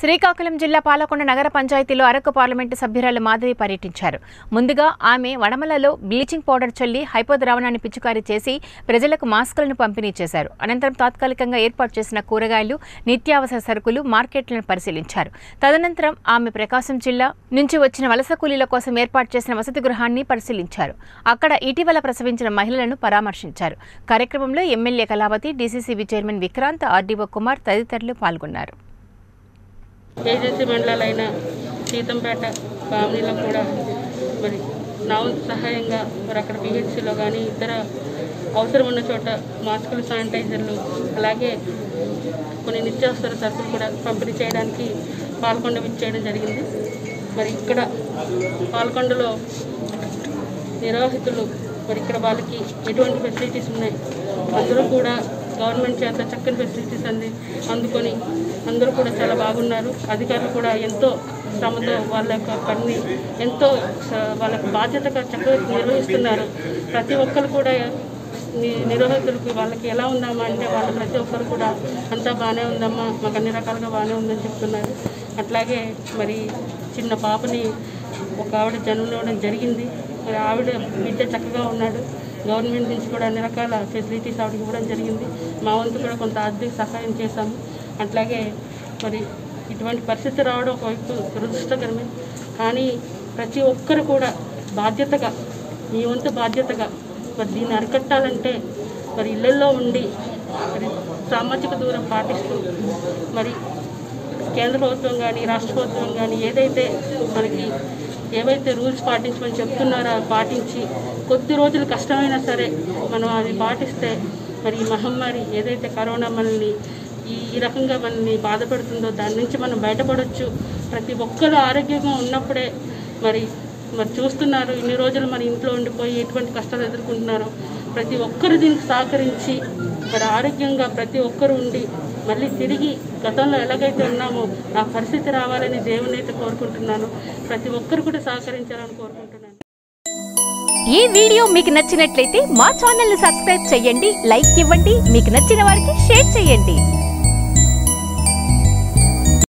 శ్రీకాకుళం జిల్లా పాలకొండ నగర పంచాయతీలో అరకు పార్లమెంటు సభ్యురాలు మాధవి పర్యటించారు ముందుగా ఆమె వడమలలో బ్లీచింగ్ పౌడర్ చల్లి హైపోద్రావణాన్ని పిచికారీ చేసి ప్రజలకు మాస్కులను పంపిణీ చేశారు అనంతరం తాత్కాలికంగా ఏర్పాటు చేసిన కూరగాయలు నిత్యావసర సరుకులు మార్కెట్లను పరిశీలించారు తదనంతరం ఆమె ప్రకాశం జిల్లా నుంచి వచ్చిన వలస కూలీల కోసం ఏర్పాటు చేసిన వసతి గృహాన్ని పరిశీలించారు అక్కడ ఇటీవల ప్రసవించిన మహిళలను పరామర్శించారు కార్యక్రమంలో MLA Kalavathi DCCB chairman Vikranth RDO Kumar తదితరులు పాల్గొన్నారు ఏజెన్సీ మండలాలైన సీతంపేట కాలనీలో కూడా మరి నా వంతు సహాయంగా మరి అక్కడ పిహెచ్సిలో కానీ ఇతర అవసరం ఉన్న చోట మాస్కులు శానిటైజర్లు అలాగే కొన్ని నిత్యావసర సరుకులు కూడా పంపిణీ చేయడానికి పాల్గొండ విచ్చేయడం జరిగింది మరి ఇక్కడ పాల్గొండలో నిర్వాహితులు మరి ఇక్కడ వాళ్ళకి ఎటువంటి ఫెసిలిటీస్ ఉన్నాయి అందరూ కూడా గవర్నమెంట్ చేత చక్కని ఫెసిలిటీస్ అంది అందుకొని అందరూ కూడా చాలా బాగున్నారు అధికారులు కూడా ఎంతో శ్రమతో వాళ్ళ యొక్క పనిని ఎంతో స- వాళ్ళ యొక్క బాధ్యతగా చక్కగా నిర్వహిస్తున్నారు ప్రతి ఒక్కరు కూడా ని- నిర్వాహకులకి వాళ్ళకి ఎలా ఉందమ్మా అంటే వాళ్ళు ప్రతి ఒక్కరు కూడా అంతా బాగానే ఉందమ్మా మాకు అన్ని రకాలుగా బాగానే ఉందని చెప్తున్నారు అట్లాగే మరి చిన్న పాపని ఒక ఆవిడ జన్మనివ్వడం జరిగింది మరి ఆవిడ బిడ్డ చక్కగా ఉన్నాడు గవర్నమెంట్ నుంచి కూడా అన్ని రకాల ఫెసిలిటీస్ ఆవిడకి ఇవ్వడం జరిగింది మా వంతు కూడా కొంత ఆర్థిక సహాయం చేశాము అట్లాగే మరి ఇటువంటి పరిస్థితి రావడం ఒకవైపు దురదృష్టకరమే కానీ ప్రతి ఒక్కరు కూడా బాధ్యతగా మీ వంతు బాధ్యతగా మరి దీన్ని అరికట్టాలంటే మరి ఇళ్ళల్లో ఉండి మరి సామాజిక దూరం పాటిస్తూ మరి కేంద్ర ప్రభుత్వం కానీ రాష్ట్ర ప్రభుత్వం కానీ ఏదైతే మనకి ఏవైతే రూల్స్ పాటించమని చెప్తున్నారో అవి పాటించి కొద్ది రోజులు కష్టమైనా సరే మనం అది పాటిస్తే మరి ఈ మహమ్మారి ఏదైతే కరోనా మనల్ని ఈ ఈ రకంగా మనల్ని బాధపడుతుందో దాని నుంచి మనం బయటపడవచ్చు ప్రతి ఒక్కరు ఆరోగ్యంగా ఉన్నప్పుడే మరి మరి చూస్తున్నారు ఇన్ని రోజులు మన ఇంట్లో ఉండిపోయి ఎటువంటి కష్టాలు ఎదుర్కొంటున్నారో ప్రతి ఒక్కరు దీనికి సహకరించి మరి ఆరోగ్యంగా ప్రతి ఒక్కరు ఉండి మళ్ళీ తిరిగి గతంలో ఎలాగైతే ఉన్నామో ఆ పరిస్థితి రావాలని దేవుని అయితే కోరుకుంటున్నాను ప్రతి ఒక్కరు కూడా సహకరించాలని కోరుకుంటున్నాను ఈ వీడియో మీకు నచ్చినట్లయితే మా ఛానల్ ని సబ్స్క్రైబ్ చేయండి లైక్ ఇవ్వండి మీకు నచ్చిన వారికి షేర్ చేయండి